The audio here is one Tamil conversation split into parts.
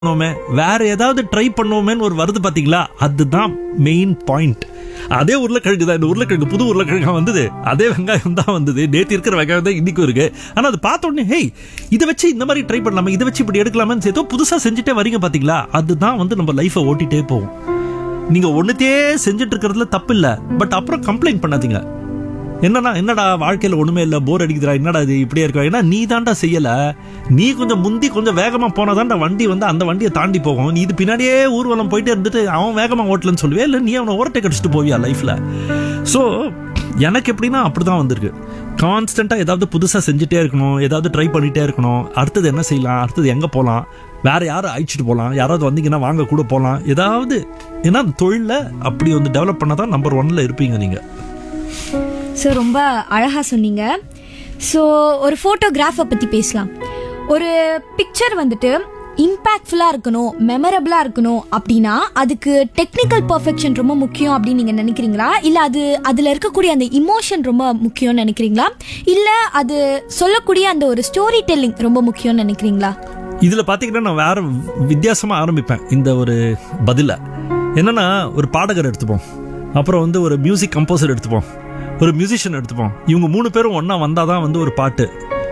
பண்ணோமே வேற ஏதாவது ட்ரை பண்ணோமேன்னு ஒரு வருது பாத்தீங்களா அதுதான் மெயின் பாயிண்ட் அதே உருளைக்கிழங்கு தான் இந்த உருளைக்கிழங்கு புது உருளைக்கிழங்கா வந்தது அதே வெங்காயம் தான் வந்தது நேற்று இருக்கிற வெங்காயம் தான் இன்னைக்கும் இருக்கு ஆனா அது பார்த்த உடனே ஹேய் இதை வச்சு இந்த மாதிரி ட்ரை பண்ணலாமா இதை வச்சு இப்படி எடுக்கலாமான்னு ஏதோ புதுசா செஞ்சுட்டே வரீங்க பாத்தீங்களா அதுதான் வந்து நம்ம லைஃபை ஓட்டிட்டே போவோம் நீங்க ஒண்ணுத்தையே செஞ்சுட்டு இருக்கிறதுல தப்பு இல்ல பட் அப்புறம் கம்ப்ளைண்ட் பண்ணாதீங்க என்னடா என்னடா வாழ்க்கையில ஒண்ணுமே இல்ல போர் அடிக்குதுடா என்னடா இது இப்படியே இருக்க ஏன்னா நீ தான்டா செய்யல நீ கொஞ்சம் முந்தி கொஞ்சம் வேகமா போனாதான்டா வண்டி வந்து அந்த வண்டியை தாண்டி போகும் நீ இது பின்னாடியே ஊர்வலம் போயிட்டே இருந்துட்டு அவன் வேகமா ஓட்டலன்னு சொல்லுவே இல்ல நீ அவனை ஓவர்டேக் அடிச்சுட்டு போவியா லைஃப்ல சோ எனக்கு எப்படின்னா அப்படிதான் வந்திருக்கு கான்ஸ்டன்டா ஏதாவது புதுசா செஞ்சுட்டே இருக்கணும் ஏதாவது ட்ரை பண்ணிட்டே இருக்கணும் அடுத்தது என்ன செய்யலாம் அடுத்தது எங்க போலாம் வேற யாரும் அழைச்சிட்டு போகலாம் யாராவது வந்தீங்கன்னா வாங்க கூட போகலாம் ஏதாவது ஏன்னா தொழில அப்படி வந்து டெவலப் பண்ணாதான் நம்பர் ஒன்ல இருப்பீங்க நீங்க ஸோ ரொம்ப அழகாக சொன்னீங்க ஸோ ஒரு ஃபோட்டோகிராஃபை பற்றி பேசலாம் ஒரு பிக்சர் வந்துட்டு இம்பேக்ட்ஃபுல்லாக இருக்கணும் மெமரபிளாக இருக்கணும் அப்படின்னா அதுக்கு டெக்னிக்கல் பர்ஃபெக்ஷன் ரொம்ப முக்கியம் அப்படின்னு நீங்கள் நினைக்கிறீங்களா இல்லை அது அதில் இருக்கக்கூடிய அந்த இமோஷன் ரொம்ப முக்கியம்னு நினைக்கிறீங்களா இல்லை அது சொல்லக்கூடிய அந்த ஒரு ஸ்டோரி டெல்லிங் ரொம்ப முக்கியம்னு நினைக்கிறீங்களா இதுல பாத்தீங்கன்னா நான் வேற வித்தியாசமா ஆரம்பிப்பேன் இந்த ஒரு பதில என்னன்னா ஒரு பாடகர் எடுத்துப்போம் அப்புறம் வந்து ஒரு மியூசிக் கம்போசர் எடுத்துப்போம் ஒரு மியூசிஷியன் எடுத்துப்போம் இவங்க மூணு பேரும் ஒண்ணா வந்தாதான் வந்து ஒரு பாட்டு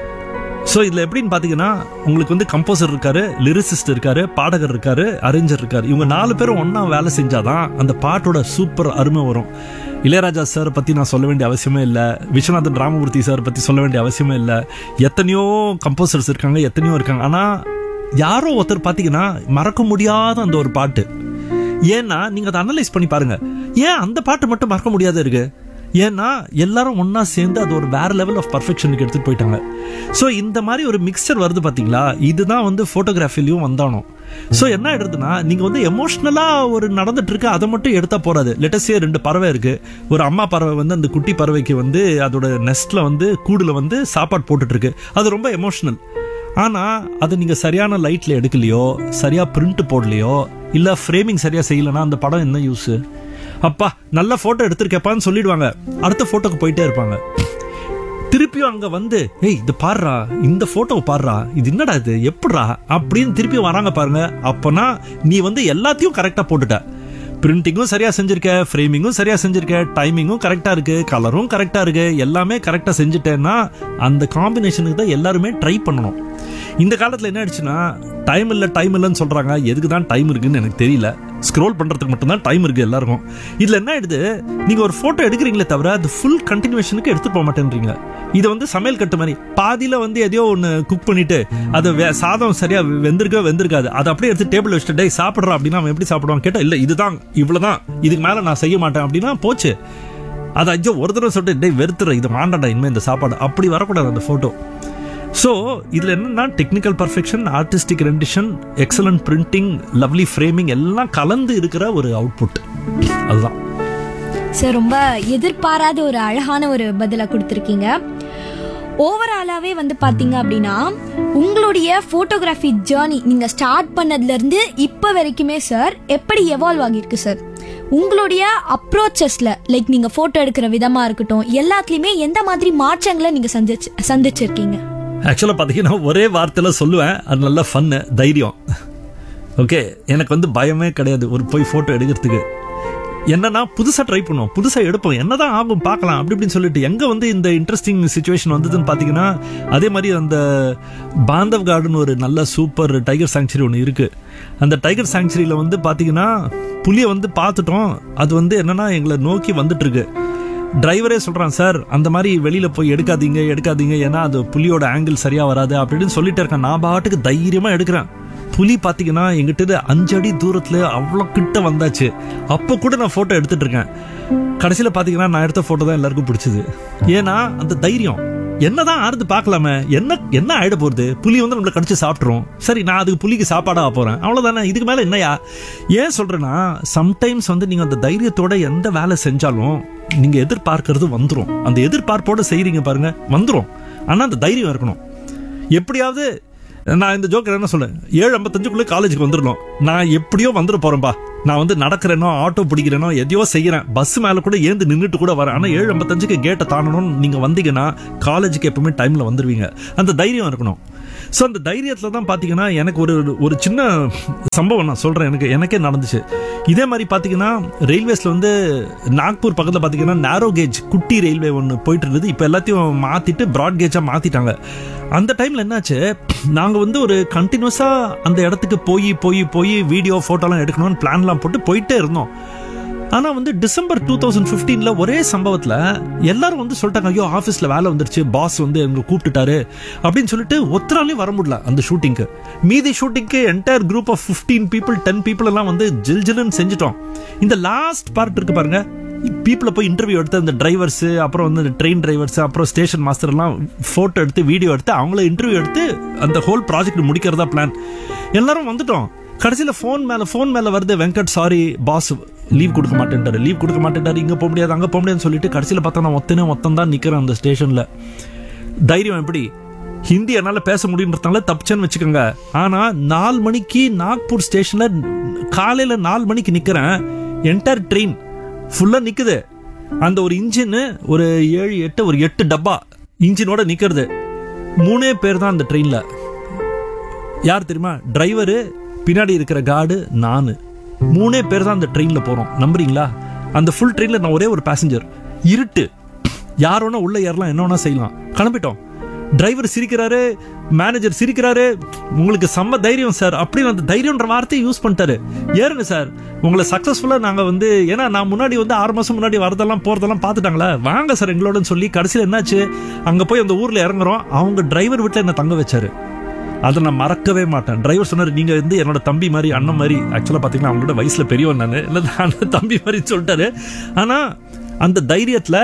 ஸோ இதில் எப்படின்னு பார்த்தீங்கன்னா உங்களுக்கு வந்து கம்போசர் இருக்காரு லிரிசிஸ்ட் இருக்காரு பாடகர் இருக்காரு அரேஞ்சர் இருக்காரு இவங்க நாலு பேரும் ஒன்றா வேலை செஞ்சாதான் அந்த பாட்டோட சூப்பர் அருமை வரும் இளையராஜா சார் பற்றி நான் சொல்ல வேண்டிய அவசியமே இல்லை விஸ்வநாதன் ராமமூர்த்தி சார் பற்றி சொல்ல வேண்டிய அவசியமே இல்லை எத்தனையோ கம்போசர்ஸ் இருக்காங்க எத்தனையோ இருக்காங்க ஆனால் யாரோ ஒருத்தர் பார்த்தீங்கன்னா மறக்க முடியாத அந்த ஒரு பாட்டு ஏன்னா நீங்கள் அதை அனலைஸ் பண்ணி பாருங்க ஏன் அந்த பாட்டு மட்டும் மறக்க முடியாத இருக்கு ஏன்னா எல்லாரும் ஒண்ணா சேர்ந்து அது ஒரு வேற லெவல் ஆஃப் பர்ஃபெக்ஷனுக்கு எடுத்துட்டு போயிட்டாங்க ஸோ இந்த மாதிரி ஒரு மிக்சர் வருது பாத்தீங்களா இதுதான் வந்து போட்டோகிராஃபிலையும் வந்தானோ ஸோ என்ன ஆயிடுதுன்னா நீங்க வந்து எமோஷ்னலா ஒரு நடந்துட்டு இருக்கு அதை மட்டும் எடுத்தா போறாது லெட்டஸே ரெண்டு பறவை இருக்கு ஒரு அம்மா பறவை வந்து அந்த குட்டி பறவைக்கு வந்து அதோட நெஸ்ட்ல வந்து கூடுல வந்து சாப்பாடு போட்டுட்டு இருக்கு அது ரொம்ப எமோஷனல் ஆனா அது நீங்க சரியான லைட்ல எடுக்கலையோ சரியா பிரிண்ட் போடலையோ இல்ல ஃப்ரேமிங் சரியா செய்யலனா அந்த படம் என்ன யூஸ் அப்பா நல்ல போட்டோ எடுத்திருக்கப்பான்னு சொல்லிடுவாங்க அடுத்த போட்டோக்கு போயிட்டே இருப்பாங்க திருப்பியும் அங்க வந்து ஏய் இது பாடுறா இந்த போட்டோவை பாடுறா இது என்னடா இது எப்படிடா அப்படின்னு திருப்பியும் வராங்க பாருங்க அப்பனா நீ வந்து எல்லாத்தையும் கரெக்டா போட்டுட்ட பிரிண்டிங்கும் சரியா செஞ்சிருக்க ஃப்ரேமிங்கும் சரியா செஞ்சிருக்க டைமிங்கும் கரெக்டா இருக்கு கலரும் கரெக்டா இருக்கு எல்லாமே கரெக்டா செஞ்சுட்டேன்னா அந்த காம்பினேஷனுக்கு தான் எல்லாருமே ட்ரை பண்ணணும் இந்த காலத்துல என்ன ஆயிடுச்சுன்னா டைம் இல்ல டைம் இல்லைன்னு சொல்றாங்க எதுக்கு தான் டைம் இருக்குன்னு எனக்கு தெரியல ஸ்க்ரோல் பண்றதுக்கு மட்டும்தான் டைம் இருக்கு எல்லாருக்கும் இதுல என்ன ஆயிடுது நீங்க ஒரு போட்டோ எடுக்கிறீங்களே தவிர அது ஃபுல் கண்டினியூஷனுக்கு எடுத்து போக மாட்டேன்றீங்க இது வந்து சமையல் கட்டு மாதிரி பாதியில வந்து எதையோ ஒன்று குக் பண்ணிட்டு அது வே- சாதம் சரியா வெந்திருக்கோ வெந்திருக்காது அதை அப்படியே எடுத்து டேபிள் வச்சுட்டு டேய் சாப்பிட்றான் அப்படின்னா அவன் எப்படி சாப்பிடுவான் கேட்டா இல்ல இதுதான் இவ்வளவுதான் இதுக்கு மேல நான் செய்ய மாட்டேன் அப்படின்னா போச்சு அது ஐயோ ஒரு தடவை சொல்லிட்டு டேய் வெறுத்துற இது மாண்டாடா இனிமே இந்த சாப்பாடு அப்படி வரக்கூடாது அந்த போட்டோ ஸோ இதில் என்னன்னா technical perfection artistic rendition excellent printing lovely framing எல்லாம் கலந்து இருக்கிற ஒரு அவுட்புட் அதுதான் சார் ரொம்ப எதிர்பாராத ஒரு அழகான ஒரு பதிலை கொடுத்துருக்கீங்க ஓவராலாவே வந்து பாத்தீங்க அப்படின்னா உங்களுடைய ஃபோட்டோகிராஃபி ஜேர்னி நீங்க ஸ்டார்ட் பண்ணதுல இருந்து இப்போ வரைக்குமே சார் எப்படி எவால்வ் ஆகியிருக்கு சார் உங்களுடைய அப்ரோச்சஸ்ல லைக் நீங்க போட்டோ எடுக்கிற விதமா இருக்கட்டும் எல்லாத்துலயுமே எந்த மாதிரி மாற்றங்களை நீங்க சந்திச்சு சந்திச்சிருக்கீங்க ஆக்சுவலாக பார்த்தீங்கன்னா ஒரே வார்த்தையில் சொல்லுவேன் அது நல்ல ஃபன்னு தைரியம் ஓகே எனக்கு வந்து பயமே கிடையாது ஒரு போய் ஃபோட்டோ எடுக்கிறதுக்கு என்னன்னா புதுசாக ட்ரை பண்ணுவோம் புதுசாக எடுப்போம் என்னதான் ஆகும் பார்க்கலாம் அப்படி இப்படின்னு சொல்லிட்டு எங்கே வந்து இந்த இன்ட்ரெஸ்டிங் சுச்சுவேஷன் வந்ததுன்னு பார்த்தீங்கன்னா அதே மாதிரி அந்த பாந்தவ் கார்டன் ஒரு நல்ல சூப்பர் டைகர் சாங்சுரி ஒன்று இருக்கு அந்த டைகர் சாங்சுரியில் வந்து பார்த்தீங்கன்னா புலியை வந்து பார்த்துட்டோம் அது வந்து என்னன்னா எங்களை நோக்கி வந்துட்டு இருக்கு டிரைவரே சொல்றான் சார் அந்த மாதிரி வெளியில போய் எடுக்காதீங்க எடுக்காதீங்க ஏன்னா அது புலியோட ஆங்கிள் சரியா வராது அப்படின்னு சொல்லிட்டு இருக்கேன் நான் பாட்டுக்கு தைரியமா எடுக்கிறேன் புலி பாத்தீங்கன்னா எங்கிட்ட அஞ்சு அடி தூரத்துல அவ்வளோ கிட்ட வந்தாச்சு அப்போ கூட நான் போட்டோ எடுத்துட்டு இருக்கேன் கடைசியில பாத்தீங்கன்னா நான் எடுத்த போட்டோ தான் எல்லாருக்கும் பிடிச்சது ஏன்னா அந்த தைரியம் என்னதான் ஆறுது பார்க்கலாமே என்ன என்ன ஆயிட போகுது புலி வந்து நம்மளை கடிச்சு சாப்பிட்றோம் சரி நான் அதுக்கு புலிக்கு சாப்பாடா போறேன் அவ்வளவுதானே இதுக்கு மேல என்னையா ஏன் சொல்றேன்னா சம்டைம்ஸ் வந்து நீங்க அந்த தைரியத்தோட எந்த வேலை செஞ்சாலும் நீங்க எதிர்பார்க்கறது வந்துரும் அந்த எதிர்பார்ப்போட செய்றீங்க பாருங்க வந்துரும் ஆனா அந்த தைரியம் இருக்கணும் எப்படியாவது நான் இந்த ஜோக்கர் என்ன சொல்றேன் ஏழு ஐம்பத்தஞ்சுக்குள்ளே காலேஜுக்கு வந்துடணும் நான் எப்படியோ வந்துட போறேன்பா நான் வந்து நடக்கிறேனோ ஆட்டோ பிடிக்கிறேனோ எதையோ செய்யறேன் பஸ் மேல கூட ஏந்து நின்றுட்டு கூட வரேன் ஆனா ஏழு ஐம்பத்தஞ்சுக்கு கேட்டை தாண்டணும்னு நீங்க வந்தீங்கன்னா காலேஜுக்கு எப்பவுமே டைம்ல வந்துருவீங்க அந்த தைரியம் இருக்கணும் ஸோ அந்த தைரியத்தில் தான் பார்த்தீங்கன்னா எனக்கு ஒரு ஒரு சின்ன சம்பவம் நான் சொல்கிறேன் எனக்கு எனக்கே நடந்துச்சு இதே மாதிரி பார்த்தீங்கன்னா ரயில்வேஸில் வந்து நாக்பூர் பக்கத்தில் பார்த்தீங்கன்னா நேரோ கேஜ் குட்டி ரயில்வே ஒன்று போயிட்டு இருந்தது இப்போ எல்லாத்தையும் மாற்றிட்டு ப்ராட் கேஜாக மாற்றிட்டாங்க அந்த டைமில் என்னாச்சு நாங்கள் வந்து ஒரு கண்டினியூஸாக அந்த இடத்துக்கு போய் போய் போய் வீடியோ ஃபோட்டோலாம் எடுக்கணும்னு பிளான்லாம் போட்டு போயிட்டே இருந்தோம் ஆனா வந்து டிசம்பர் டூ தௌசண்ட் ஃபிஃப்டீன்ல ஒரே சம்பவத்துல எல்லாரும் வந்து சொல்லிட்டாங்க ஐயோ ஆஃபீஸ்ல வேலை வந்துருச்சு பாஸ் வந்து எங்க கூப்பிட்டுட்டாரு அப்படின்னு சொல்லிட்டு ஒத்தராலையும் வர முடியல அந்த ஷூட்டிங்க்கு மீதி ஷூட்டிங்க்கு entire group of fifteen people ten people எல்லாம் வந்து ஜில் ஜில்லுன்னு செஞ்சுட்டோம் இந்த லாஸ்ட் பார்ட் இருக்கு பாருங்க பீப்புளை போய் இன்டர்வியூ எடுத்து அந்த டிரைவர்ஸ் அப்புறம் வந்து ட்ரெயின் டிரைவர்ஸ் அப்புறம் ஸ்டேஷன் மாஸ்டர் எல்லாம் போட்டோ எடுத்து வீடியோ எடுத்து அவங்கள இன்டர்வியூ எடுத்து அந்த ஹோல் ப்ராஜெக்ட் முடிக்கிறதா பிளான் எல்லாரும் வந்துட்டோம் கடைசியில் ஃபோன் மேலே ஃபோன் மேலே வருது வெங்கட் சாரி பாஸ் லீவ் கொடுக்க மாட்டேன்ட்டாரு லீவ் கொடுக்க மாட்டேன்ட்டாரு இங்கே போக முடியாது அங்கே போக முடியாதுன்னு சொல்லிட்டு கடைசியில் பார்த்தா நான் ஒத்தனே மொத்தம் தான் நிற்கிறேன் அந்த ஸ்டேஷனில் தைரியம் எப்படி ஹிந்தி என்னால் பேச முடியுன்றதுனால தப்பிச்சேன்னு வச்சுக்கோங்க ஆனால் நாலு மணிக்கு நாக்பூர் ஸ்டேஷனில் காலையில் நாலு மணிக்கு நிற்கிறேன் என்டையர் ட்ரெயின் ஃபுல்லாக நிற்குது அந்த ஒரு இன்ஜின் ஒரு ஏழு எட்டு ஒரு எட்டு டப்பா இன்ஜினோட நிற்கிறது மூணே பேர் தான் அந்த ட்ரெயினில் யார் தெரியுமா டிரைவரு பின்னாடி இருக்கிற கார்டு நானு மூணே பேர் தான் அந்த ட்ரெயினில் போகிறோம் நம்புறீங்களா அந்த ஃபுல் ட்ரெயினில் நான் ஒரே ஒரு பேசஞ்சர் இருட்டு யார் வேணா உள்ள ஏறலாம் என்ன வேணா செய்யலாம் கிளம்பிட்டோம் டிரைவர் சிரிக்கிறாரு மேனேஜர் சிரிக்கிறாரு உங்களுக்கு செம்ம தைரியம் சார் அப்படின்னு அந்த தைரியம்ன்ற வார்த்தையை யூஸ் பண்ணிட்டாரு ஏறுங்க சார் உங்களை சக்ஸஸ்ஃபுல்லாக நாங்கள் வந்து ஏன்னா நான் முன்னாடி வந்து ஆறு மாதம் முன்னாடி வரதெல்லாம் போகிறதெல்லாம் பார்த்துட்டாங்களா வாங்க சார் எங்களோடன்னு சொல்லி கடைசியில் என்னாச்சு அங்கே போய் அந்த ஊரில் இறங்குறோம் அவங்க டிரைவர் வீட்டில் என்னை தங்க வச்சாரு அதை நான் மறக்கவே மாட்டேன் டிரைவர் சொன்னார் நீங்க வந்து என்னோட தம்பி மாதிரி அண்ணன் மாதிரி ஆக்சுவலாக பார்த்தீங்கன்னா அவங்களோட வயசுல பெரியவன் நான் இல்லை அண்ணன் தம்பி மாதிரி சொல்லிட்டாரு ஆனா அந்த தைரியத்துல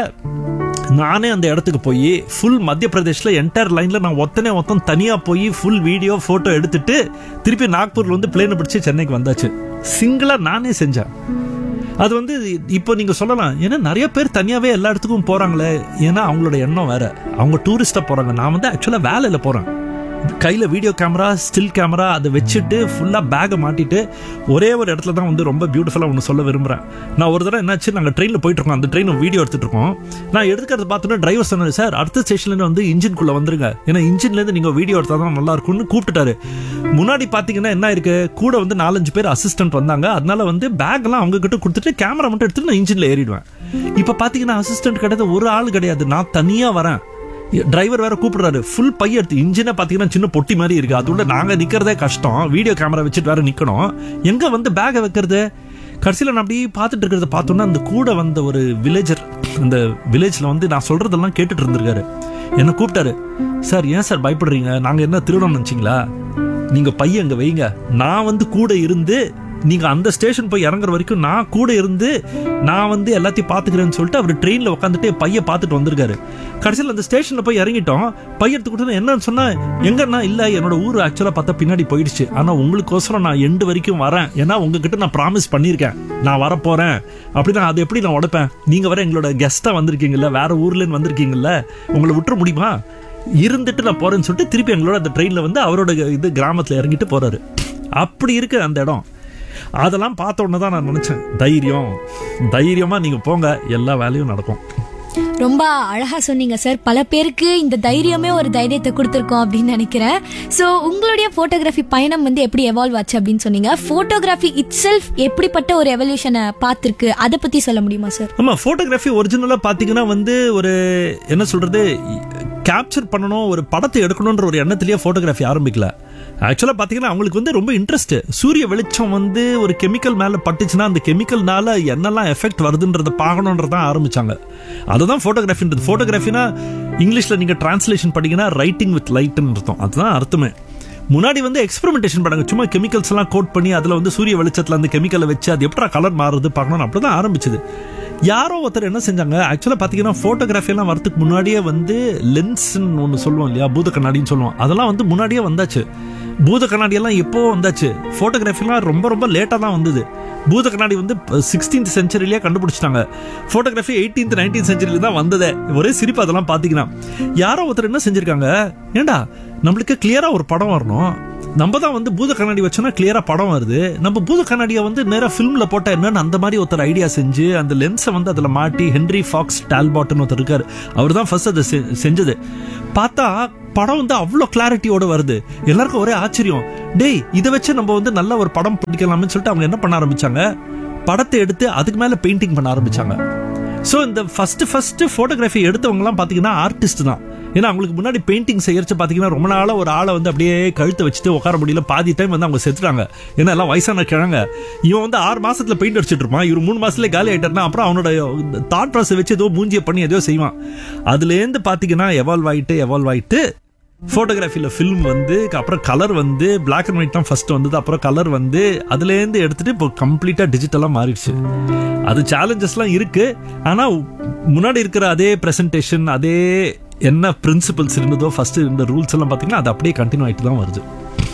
நானே அந்த இடத்துக்கு போய் ஃபுல் மத்திய பிரதேஷ்ல என்டையர் லைன்ல நான் ஒத்தனே ஒத்தம் தனியா போய் ஃபுல் வீடியோ போட்டோ எடுத்துட்டு திருப்பி நாக்பூர்ல வந்து பிளேனை பிடிச்சி சென்னைக்கு வந்தாச்சு சிங்கிளா நானே செஞ்சேன் அது வந்து இப்போ நீங்க சொல்லலாம் ஏன்னா நிறைய பேர் தனியாவே எல்லா இடத்துக்கும் போறாங்களே ஏன்னா அவங்களோட எண்ணம் வேற அவங்க டூரிஸ்டா போறாங்க நான் வந்து ஆக்சுவலா வேலையில போறேன் கையில் வீடியோ கேமரா ஸ்டில் கேமரா அதை வச்சுட்டு ஃபுல்லாக பேக்கை மாட்டிட்டு ஒரே ஒரு இடத்துல தான் வந்து ரொம்ப பியூட்டிஃபுல்லாக ஒன்று சொல்ல விரும்புகிறேன் நான் ஒரு தடவை என்னாச்சு நாங்கள் ட்ரெயினில் போயிட்டு இருக்கோம் அந்த ட்ரெயின் வீடியோ எடுத்துட்டு இருக்கோம் நான் எடுக்கிறத பார்த்தோன்னா டிரைவர் சொன்னார் சார் அடுத்த ஸ்டேஷன்லேருந்து வந்து இன்ஜின்குள்ளே வந்துருங்க ஏன்னா இன்ஜின்லேருந்து நீங்கள் வீடியோ எடுத்தால் தான் நல்லா இருக்கும்னு கூப்பிட்டுட்டாரு முன்னாடி பார்த்தீங்கன்னா என்ன இருக்கு கூட வந்து நாலஞ்சு பேர் அசிஸ்டன்ட் வந்தாங்க அதனால வந்து பேக்லாம் அவங்க கிட்ட கொடுத்துட்டு கேமரா மட்டும் எடுத்துட்டு நான் இன்ஜினில் ஏறிடுவேன் இப்போ பார்த்தீங்கன்னா அசிஸ்டன்ட் கிடையாது ஒரு ஆள் கிடையாது நான் தனியாக வரேன் டிரைவர் வேற கூப்பிடுறாரு ஃபுல் பைய எடுத்து இன்ஜினை பாத்தீங்கன்னா சின்ன பொட்டி மாதிரி இருக்கு அது உள்ள நாங்க நிக்கிறதே கஷ்டம் வீடியோ கேமரா வச்சுட்டு வேற நிக்கணும் எங்க வந்து பேகை வைக்கிறது கடைசியில் நான் அப்படியே பார்த்துட்டு இருக்கிறத பார்த்தோன்னா அந்த கூட வந்த ஒரு வில்லேஜர் அந்த வில்லேஜ்ல வந்து நான் சொல்றதெல்லாம் கேட்டுட்டு இருந்திருக்காரு என்ன கூப்பிட்டாரு சார் ஏன் சார் பயப்படுறீங்க நாங்க என்ன திருடணும் நினைச்சிங்களா நீங்க பையன் அங்க வைங்க நான் வந்து கூட இருந்து நீங்க அந்த ஸ்டேஷன் போய் இறங்குற வரைக்கும் நான் கூட இருந்து நான் வந்து எல்லாத்தையும் பாத்துக்கிறேன்னு சொல்லிட்டு அவர் ட்ரெயின்ல உட்காந்துட்டு பைய பார்த்துட்டு வந்திருக்காரு கடைசியில் அந்த ஸ்டேஷன்ல போய் இறங்கிட்டோம் பைய எடுத்து கொடுத்தா என்னன்னு சொன்னா எங்கன்னா இல்ல என்னோட ஊர் ஆக்சுவலா பார்த்தா பின்னாடி போயிடுச்சு ஆனா உங்களுக்கோசரம் நான் எண்டு வரைக்கும் வரேன் ஏன்னா உங்ககிட்ட நான் ப்ராமிஸ் பண்ணியிருக்கேன் நான் வரப்போறேன் அப்படின்னா அது எப்படி நான் உடைப்பேன் நீங்க வர எங்களோட கெஸ்டா வந்திருக்கீங்கல்ல வேற ஊர்ல இருந்து வந்திருக்கீங்கல்ல உங்களை விட்டுற முடியுமா இருந்துட்டு நான் போறேன்னு சொல்லிட்டு திருப்பி எங்களோட அந்த ட்ரெயின்ல வந்து அவரோட இது கிராமத்துல இறங்கிட்டு போறாரு அப்படி இருக்கு அந்த இடம் அதெல்லாம் பார்த்த உடனே தான் நான் நினைச்சேன் தைரியம் தைரியமா நீங்க போங்க எல்லா வேலையும் நடக்கும் ரொம்ப அழகா சொன்னீங்க சார் பல பேருக்கு இந்த தைரியமே ஒரு தைரியத்தை கொடுத்துருக்கோம் அப்படின்னு நினைக்கிறேன் ஸோ உங்களுடைய போட்டோகிராஃபி பயணம் வந்து எப்படி எவால்வ் ஆச்சு அப்படின்னு சொன்னீங்க போட்டோகிராஃபி இட் செல்ஃப் எப்படிப்பட்ட ஒரு எவல்யூஷனை பார்த்துருக்கு அதை பத்தி சொல்ல முடியுமா சார் ஆமா போட்டோகிராஃபி ஒரிஜினலா பாத்தீங்கன்னா வந்து ஒரு என்ன சொல்றது கேப்சர் பண்ணணும் ஒரு படத்தை எடுக்கணும்ன்ற ஒரு எண்ணத்திலேயே போட்டோகிராஃபி ஆரம்பிக்கல ஆக்சுவலாக பார்த்தீங்கன்னா அவங்களுக்கு வந்து ரொம்ப இன்ட்ரெஸ்ட் சூரிய வெளிச்சம் வந்து ஒரு கெமிக்கல் மேலே பட்டுச்சுன்னா அந்த கெமிக்கல்னால என்னெல்லாம் எஃபெக்ட் வருதுன்றத பார்க்கணுன்றதான் ஆரம்பிச்சாங்க அதுதான் ஃபோட்டோகிராஃபின்றது ஃபோட்டோகிராஃபினா இங்கிலீஷில் நீங்கள் டிரான்ஸ்லேஷன் பண்ணீங்கன்னா ரைட்டிங் வித் லைட்னு அர்த்தம் அதுதான் அர்த்தமே முன்னாடி வந்து எக்ஸ்பெரிமெண்டேஷன் பண்ணாங்க சும்மா கெமிக்கல்ஸ் எல்லாம் கோட் பண்ணி அதில் வந்து சூரிய வெளிச்சத்தில் அந்த கெமிக்கலை வச்சு அது எப்படி கலர் மாறுது பார்க்கணும் அப்படி தான் ஆரம்பிச்சது யாரோ ஒருத்தர் என்ன செஞ்சாங்க ஆக்சுவலாக பார்த்தீங்கன்னா ஃபோட்டோகிராஃபி எல்லாம் வரதுக்கு முன்னாடியே வந்து லென்ஸ்ன்னு ஒன்று சொல்லுவோம் இல்லையா பூத கண்ணாடின்னு சொல்லுவோம் அதெல்லாம் வந்து முன்னாடியே வந்தாச்சு பூத கண்ணாடி எல்லாம் எப்போ வந்தாச்சு ஃபோட்டோகிராஃபிலாம் ரொம்ப ரொம்ப லேட்டாக தான் வந்தது பூத கண்ணாடி வந்து சிக்ஸ்டீன்த் செஞ்சுரியிலேயே கண்டுபிடிச்சிட்டாங்க ஃபோட்டோகிராஃபி எயிட்டீன்த் நைன்டீன் செஞ்சுரியில தான் வந்ததே ஒரே சிரிப்பு அதெல்லாம் பார்த்தீங்கன்னா யாரோ ஒருத்தர் என்ன செஞ்சிருக்காங்க ஏண்டா நம்மளுக்கு கிளியரா ஒரு படம் வரணும் நம்ம தான் வந்து பூத கண்ணாடி வச்சோம்னா கிளியரா படம் வருது நம்ம பூத கண்ணாடியை வந்து நேரா ஃபிலிம்ல போட்டா என்னன்னு அந்த மாதிரி ஒருத்தர் ஐடியா செஞ்சு அந்த லென்ஸை வந்து அதுல மாட்டி ஹென்ரி ஃபாக்ஸ் டால்பாட்னு ஒருத்தர் இருக்காரு அவர் தான் ஃபர்ஸ்ட் அதை செ- செஞ்சது பார்த்தா படம் வந்து அவ்வளோ கிளாரிட்டியோட வருது எல்லாருக்கும் ஒரே ஆச்சரியம் டேய் இதை வச்சு நம்ம வந்து நல்ல ஒரு படம் பிடிக்கலாம்னு சொல்லிட்டு அவங்க என்ன பண்ண ஆரம்பிச்சாங்க படத்தை எடுத்து அதுக்கு மேல பெயிண்டிங் பண்ண ஆரம்பிச்சாங்க ஸோ இந்த ஃபர்ஸ்ட் ஃபர்ஸ்ட் ஃபோட்டோகிராஃபி எடுத்தவங்கலாம் பார்த்தீங்கன்னா ஆர்டிஸ்ட் தான் ஏன்னா அவங்களுக்கு முன்னாடி பெயிண்டிங் செய்யறச்சு பார்த்தீங்கன்னா ரொம்ப நாளாக ஒரு ஆளை வந்து அப்படியே கழுத்தை வச்சுட்டு உட்கார முடியல பாதி டைம் வந்து அவங்க செத்துட்டாங்க ஏன்னா எல்லாம் வயசான கிழங்க இவன் வந்து ஆறு மாசத்துல பெயிண்ட் அடிச்சிட்டு இருப்பான் இவர் மூணு மாசத்துல காலி ஆயிட்டாருன்னா அப்புறம் அவனோட தாட் ப்ராசஸ் வச்சு ஏதோ மூஞ்சியை பண்ணி ஏதோ செய்வான் அதுலேருந்து பார்த்தீங்கன்னா எவால்வ் ஆயிட்டு எவால்வ் ஆயிட்டு ஃபோட்டோகிராஃபியில் ஃபில்ம் வந்து அப்புறம் கலர் வந்து பிளாக் அண்ட் ஒயிட் தான் ஃபர்ஸ்ட் வந்தது அப்புறம் கலர் வந்து அதுலேருந்து எடுத்துட்டு இப்போ கம்ப்ளீட்டாக டிஜிட்டலாக மாறிடுச்சு அது சேலஞ்சஸ்லாம் இருக்கு ஆனால் முன்னாடி இருக்கிற அதே ப்ரெசன்டேஷன் அதே என்ன பிரின்சிபல்ஸ் இருந்ததோ ஃபர்ஸ்ட் இருந்த ரூல்ஸ் எல்லாம் பார்த்தீங்கன்னா அது அப்படியே கண்டினியூ ஆகிட்டு தான் வருது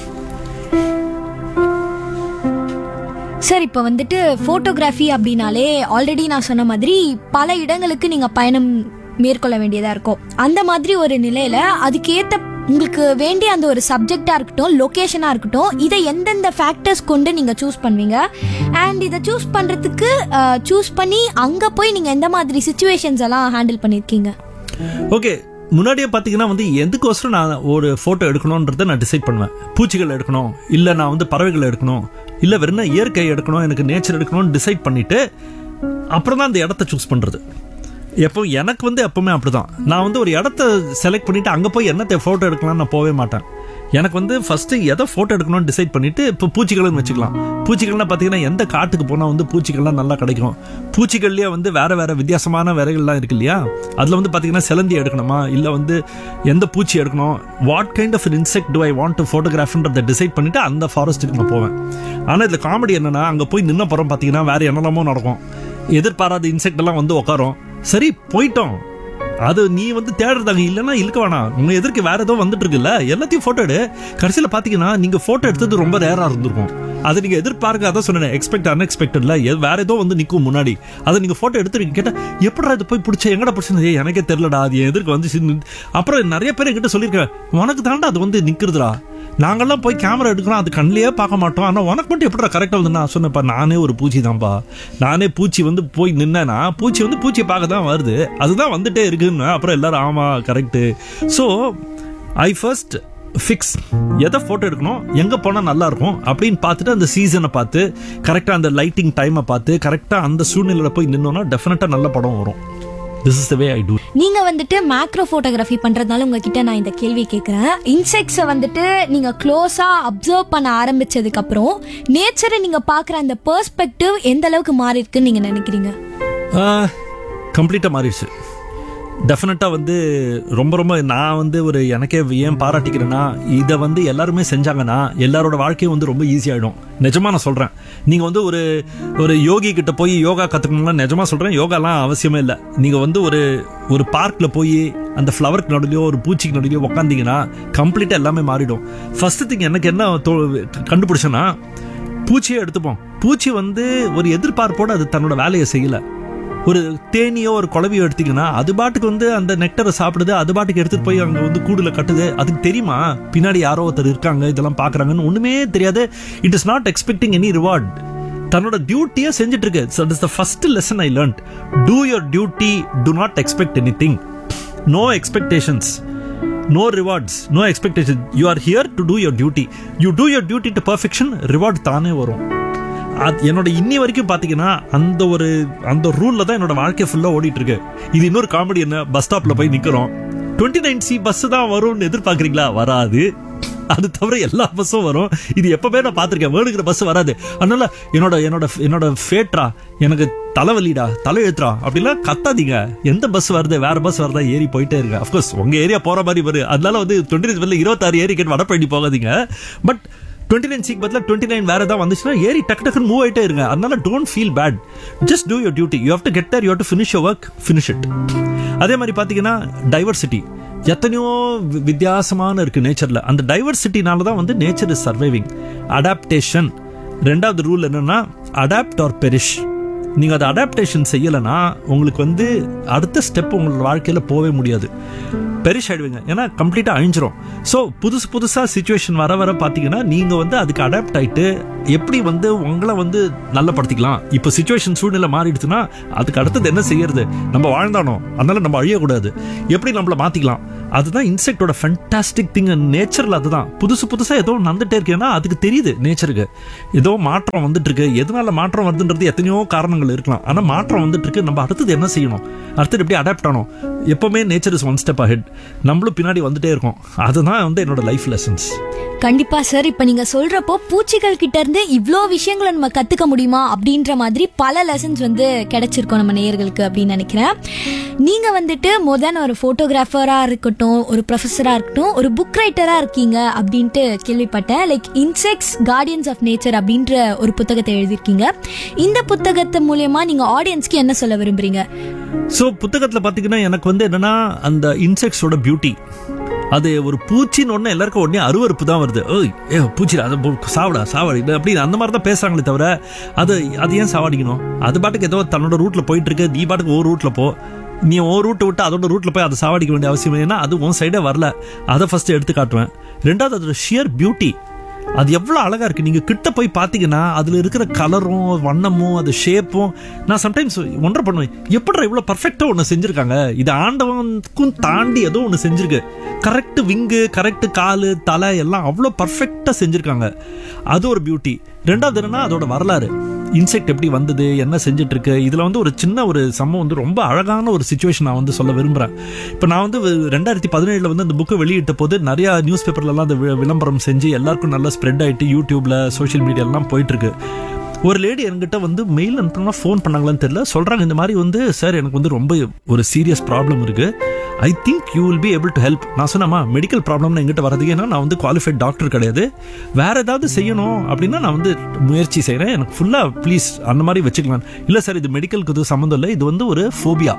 சார் இப்போ வந்துட்டு ஃபோட்டோகிராஃபி அப்படின்னாலே ஆல்ரெடி நான் சொன்ன மாதிரி பல இடங்களுக்கு நீங்கள் பயணம் மேற்கொள்ள வேண்டியதாக இருக்கும் அந்த மாதிரி ஒரு நிலையில் அதுக்கேற்ற உங்களுக்கு வேண்டிய அந்த ஒரு சப்ஜெக்டாக இருக்கட்டும் லொக்கேஷனாக இருக்கட்டும் இதை எந்தெந்த ஃபேக்டர்ஸ் கொண்டு நீங்கள் சூஸ் பண்ணுவீங்க அண்ட் இதை சூஸ் பண்ணுறதுக்கு சூஸ் பண்ணி அங்கே போய் நீங்கள் எந்த மாதிரி சுச்சுவேஷன்ஸ் எல்லாம் ஹேண்டில் பண்ணியிருக்கீங்க ஓகே முன்னாடியே பார்த்தீங்கன்னா வந்து எதுக்கோசரம் நான் ஒரு ஃபோட்டோ எடுக்கணுன்றதை நான் டிசைட் பண்ணுவேன் பூச்சிகள் எடுக்கணும் இல்லை நான் வந்து பறவைகள் எடுக்கணும் இல்லை வெறும் இயற்கை எடுக்கணும் எனக்கு நேச்சர் எடுக்கணும்னு டிசைட் பண்ணிட்டு அப்புறம் தான் அந்த இடத்த சூஸ் பண்ணுறது எப்போ எனக்கு வந்து எப்பவுமே அப்படிதான் நான் வந்து ஒரு இடத்த செலக்ட் பண்ணிட்டு அங்கே போய் என்னத்தை ஃபோட்டோ எடுக்கலாம்னு நான் போகவே மாட்டேன் எனக்கு வந்து ஃபர்ஸ்ட் எதை ஃபோட்டோ எடுக்கணும்னு டிசைட் பண்ணிட்டு இப்போ பூச்சிகள்னு வச்சுக்கலாம் பூச்சிகள்னா பார்த்தீங்கன்னா எந்த காட்டுக்கு போனால் வந்து பூச்சிகள்லாம் நல்லா கிடைக்கும் பூச்சிகள்லேயே வந்து வேற வேற வித்தியாசமான விரைகள்லாம் இருக்கு இல்லையா அதில் வந்து பார்த்தீங்கன்னா சிலந்தி எடுக்கணுமா இல்லை வந்து எந்த பூச்சி எடுக்கணும் what kind of insect do I want to ஃபோட்டோகிராஃப்ன்றதை டிசைட் பண்ணிட்டு அந்த ஃபாரஸ்ட்டுக்கு நான் போவேன் ஆனால் இதில் காமெடி என்னன்னா அங்கே போய் நின்ன போகிறோம் பார்த்தீங்கன்னா வேற என்னெல்லாமோ நடக்கும் எதிர்பாராத இன்செக்ட் எல்லாம் வந்து உட்காரும் சரி போயிட்டோம் அது நீ வந்து தேடுறதாங்க இல்லைன்னா இழுக்க வேணாம் உங்க எதிர்க்கு வேற ஏதோ வந்துட்டு இருக்குல்ல எல்லாத்தையும் போட்டோ எடு கடைசியில பாத்தீங்கன்னா நீங்க போட்டோ எடுத்தது ரொம்ப ரேரா இருந்திருக்கும் அது நீங்க எதிர்பார்க்க அதான் சொன்னேன் எக்ஸ்பெக்ட் அன்எக்ஸ்பெக்டட்ல வேற ஏதோ வந்து நிக்கும் முன்னாடி அதை நீங்க போட்டோ எடுத்துருக்கீங்க கேட்டா எப்படா இது போய் பிடிச்ச எங்கடா பிடிச்சது ஏய், எனக்கே தெரியலடா அது என் எதிர்க்கு வந்து சின்ன- அப்புறம் நிறைய பேர் என்கிட்ட சொல்லியிருக்கேன் உனக்கு தாண்டா அது வந்து நிக்கிறதுடா நாங்கெல்லாம் போய் கேமரா எடுக்கிறோம் அது கண்ணிலேயே பார்க்க மாட்டோம் ஆனால் உனக்கு மட்டும் எப்படிடா கரெக்டாக வந்து நான் சொன்னேன்ப்பா நானே ஒரு பூச்சி தான்ப்பா நானே பூச்சி வந்து போய் நின்னேன்னா பூச்சி வந்து பூச்சியை பார்க்க தான் வருது அதுதான் வந்துட்டே இருக்குன்னு அப்புறம் எல்லாரும் ஆமா correct so I first fix எதை ஃபோட்டோ எடுக்கணும் எங்கே போனால் நல்லா இருக்கும் அப்படின்னு பார்த்துட்டு அந்த சீசனை பார்த்து கரெக்டாக அந்த லைட்டிங் டைமை பார்த்து கரெக்டாக அந்த சூழ்நிலையில் போய் நின்னோன்னா டெஃபினட்டாக நல்ல படம் வரும் this is the way I do நீங்க வந்துட்டு மேக்ரோ போட்டோகிராஃபி பண்றதுனால உங்ககிட்ட நான் இந்த கேள்வி கேட்குறேன் இன்செக்ட்ஸை வந்துட்டு நீங்க க்ளோஸா அப்சர்வ் பண்ண ஆரம்பிச்சதுக்கு அப்புறம் நேச்சரை நீங்க பார்க்குற அந்த பெர்ஸ்பெக்டிவ் எந்த அளவுக்கு மாறி இருக்குன்னு நீங்க நினைக்கிறீங்க கம்ப்ளீட்டாக மாறிடுச்சு டெஃபினட்டாக வந்து ரொம்ப ரொம்ப நான் வந்து ஒரு எனக்கே ஏன் பாராட்டிக்கிறேன்னா இதை வந்து எல்லாருமே செஞ்சாங்கன்னா எல்லாரோட வாழ்க்கையும் வந்து ரொம்ப ஈஸியாகிடும் நிஜமாக நான் சொல்கிறேன் நீங்கள் வந்து ஒரு ஒரு யோகி கிட்ட போய் யோகா கற்றுக்கணும்னா நிஜமாக சொல்கிறேன் யோகாலாம் அவசியமே இல்லை நீங்கள் வந்து ஒரு ஒரு பார்க்கில் போய் அந்த ஃப்ளவருக்கு நடுலையோ ஒரு பூச்சிக்கு நடுலையோ உக்காந்தீங்கன்னா கம்ப்ளீட்டாக எல்லாமே மாறிடும் ஃபர்ஸ்ட் திங் எனக்கு என்ன தோ- கண்டுபிடிச்சேன்னா பூச்சியை எடுத்துப்போம் பூச்சி வந்து ஒரு எதிர்பார்ப்போடு அது தன்னோட வேலையை செய்யலை ஒரு தேனியோ ஒரு குழவியோ எடுத்தீங்கன்னா அது பாட்டுக்கு வந்து அந்த நெக்டரை சாப்பிடுது அது பாட்டுக்கு எடுத்துட்டு போய் அங்க வந்து கூடுல கட்டுது அதுக்கு தெரியுமா பின்னாடி யாரோ ஒருத்தர் இருக்காங்க இதெல்லாம் பாக்குறாங்கன்னு ஒண்ணுமே தெரியாது it is not expecting any reward தன்னோட டியூட்டியை செஞ்சுட்டு இருக்கு so is the first lesson I learned do your duty to not expect anything no expectations no rewards no expectation you are here to do your duty you do your duty to perfection reward தானே வரும் அது என்னோட இன்னி வரைக்கும் பாத்தீங்கன்னா அந்த ஒரு அந்த ரூல்ல தான் என்னோட வாழ்க்கை ஃபுல்லா ஓடிட்டு இருக்கு இது இன்னொரு காமெடி என்ன பஸ் ஸ்டாப்ல போய் நிக்கிறோம் டுவெண்ட்டி நைன் சி பஸ் தான் வரும்னு எதிர்பார்க்கறீங்களா வராது அது தவிர எல்லா பஸ்ஸும் வரும் இது எப்பவுமே நான் பார்த்திருக்கேன் வேணுங்கிற பஸ் வராது அதனால என்னோட என்னோட என்னோட ஃபேட்ரா எனக்கு தலைவலிடா தலை எழுத்துறா அப்படிலாம் கத்தாதீங்க எந்த பஸ் வருது வேற பஸ் வருதா ஏறி போயிட்டே இருங்க அஃப்கோர்ஸ் உங்க ஏரியா போற மாதிரி வரும் அதனால வந்து டுவெண்ட்டி நைன் இருபத்தாறு ஏரி கேட்டு வடப்பழனி போகாதீங்க பட் டுவெண்ட்டி நைன் சீக் பதிலாக டுவெண்ட்டி நைன் வேற ஏதாவது வந்துச்சுன்னா ஏறி டக்கு டக்குன்னு மூவ் ஆயிட்டே இருங்க அதனால don't feel bad just do your duty you have to get there you to finish your work finish it அதே மாதிரி பார்த்தீங்கன்னா டைவர்சிட்டி எத்தனையோ வி- வித்தியாசமான இருக்கு நேச்சர்ல அந்த டைவர்சிட்டினால தான் வந்து நேச்சர் இஸ் சர்வைவிங் அடாப்டேஷன் ரெண்டாவது ரூல் என்னன்னா அடாப்ட் ஆர் பெரிஷ் நீங்க அதை அடாப்டேஷன் செய்யலைன்னா உங்களுக்கு வந்து அடுத்த ஸ்டெப் உங்களோட வாழ்க்கையில போகவே முடியாது பெரிஷ் ஆயிடுவீங்க ஏன்னா கம்ப்ளீட்டா அழிஞ்சிரும் ஸோ புதுசு புதுசா சுச்சுவேஷன் வர வர பாத்தீங்கன்னா நீங்க வந்து அதுக்கு அடாப்ட் ஆயிட்டு எப்படி வந்து உங்களை வந்து நல்லப்படுத்திக்கலாம் இப்போ சுச்சுவேஷன் சூழ்நிலை மாறிடுச்சுன்னா அதுக்கு அடுத்தது என்ன செய்யறது நம்ம வாழ்ந்தானோ அதனால நம்ம அழியக்கூடாது எப்படி நம்மள மாத்திக்கலாம் அதுதான் இன்செக்டோட ஃபென்டாஸ்டிக் திங் நேச்சரில் அதுதான் புதுசு புதுசாக ஏதோ நடந்துட்டே இருக்கேன்னா அதுக்கு தெரியுது நேச்சருக்கு ஏதோ மாற்றம் வந்துட்டு இருக்கு எதனால மாற்றம் வருதுன்றது எத்தனையோ காரணங்கள் இருக்கலாம் ஆனால் மாற்றம் வந்துட்டு இருக்கு நம்ம அடுத்தது என்ன செய்யணும் அடுத்தது எப்படி அடாப்ட் ஆகணும் எப்பவுமே nature is one step ahead நம்மளும் பின்னாடி வந்துட்டே இருக்கோம் அதுதான் வந்து என்னோட லைஃப் லெசன்ஸ் கண்டிப்பா சார் இப்ப நீங்க சொல்றப்போ பூச்சிகள் கிட்ட இருந்து இவ்ளோ விஷயங்களை நம்ம கத்துக்க முடியுமா அப்படின்ற மாதிரி பல லெசன்ஸ் வந்து கிடைச்சிருக்கோம் நம்ம நேயர்களுக்கு அப்படின்னு நினைக்கிறேன் நீங்க வந்துட்டு மொதன் ஒரு போட்டோகிராஃபரா இருக்கட்டும் ஒரு ப்ரொஃபஸரா இருக்கட்டும் ஒரு புக் ரைட்டரா இருக்கீங்க அப்படின்ட்டு கேள்விப்பட்டேன் like insects guardians of nature அப்படின்ற ஒரு புத்தகத்தை எழுதியிருக்கீங்க இந்த புத்தகத்து மூலியமா நீங்க ஆடியன்ஸ்க்கு என்ன சொல்ல விரும்புறீங்க ஸோ புத்தகத்தில் பார்த்தீங்கன்னா எனக்கு வந்து என்னன்னா அந்த இன்செக்ட்ஸோட பியூட்டி அது ஒரு பூச்சின்னு ஒன்று எல்லாருக்கும் உடனே அருவருப்பு தான் வருது ஓய் ஏ பூச்சிடா அதை போ- சாவடா சாவடி அப்படி அந்த மாதிரி தான் பேசுறாங்களே தவிர அது அது ஏன் சாவடிக்கணும் அது பாட்டுக்கு ஏதோ தன்னோட ரூட்ல போயிட்டு இருக்கு நீ பாட்டுக்கு ஒரு ரூட்ல போ நீ ஒரு ரூட்டை விட்டு அதோட ரூட்ல போய் அதை சாவடிக்க வேண்டிய அவசியம் இல்லை. ஏன்னா அது உன் சைடே வரல அதை ஃபர்ஸ்ட் எடுத்து காட்டுவேன் ரெண்டாவது அதோட ஷியர் பியூட்டி அது எவ்வளோ அழகா இருக்கு நீங்க கிட்ட போய் பார்த்தீங்கன்னா அதுல இருக்கிற கலரும் வண்ணமும் அது ஷேப்பும் நான் சம்டைம்ஸ் ஒன்றரை பண்ணுவேன் எப்படிடா இவ்வளோ பர்ஃபெக்டா ஒன்று செஞ்சிருக்காங்க இது ஆண்டவனுக்கும் தாண்டி ஏதோ ஒன்று செஞ்சிருக்கு கரெக்ட் விங்கு கரெக்ட் காலு தலை எல்லாம் அவ்வளோ பர்ஃபெக்டா செஞ்சிருக்காங்க அது ஒரு பியூட்டி ரெண்டாவது என்னன்னா அதோட வரலாறு இன்செக்ட் எப்படி வந்தது என்ன செஞ்சுட்டு இருக்கு இதுல வந்து ஒரு சின்ன ஒரு சம்பவம் வந்து ரொம்ப அழகான ஒரு சுச்சுவேஷன் நான் வந்து சொல்ல விரும்புறேன் இப்போ நான் வந்து ரெண்டாயிரத்தி பதினேழுல வந்து அந்த புக்கை வெளியிட்ட போது நிறைய நியூஸ் பேப்பர்லலாம் அந்த வி- விளம்பரம் செஞ்சு எல்லாருக்கும் நல்லா ஸ்ப்ரெட் ஆயிட்டு யூடியூப்ல சோஷியல் மீடியாலாம் போயிட்டு இருக்கு ஒரு லேடி என்கிட்ட வந்து மெயில் அனுப்புனா ஃபோன் பண்ணாங்களான்னு தெரியல சொல்றாங்க இந்த மாதிரி வந்து சார் எனக்கு வந்து ரொம்ப ஒரு சீரியஸ் ப்ராப்ளம் இருக்கு I think you will be able to help நான் சொன்னமா மெடிக்கல் ப்ராப்ளம்னு எங்கிட்ட வரதுக்கு ஏன்னா நான் வந்து குவாலிஃபைட் டாக்டர் கிடையாது வேற ஏதாவது செய்யணும் அப்படின்னா நான் வந்து முயற்சி செய்கிறேன் எனக்கு ஃபுல்லாக ப்ளீஸ் அந்த மாதிரி வச்சுக்கலாம் இல்லை சார் இது மெடிக்கலுக்கு இது சம்மந்தம் இல்லை இது வந்து ஒரு ஃபோபியா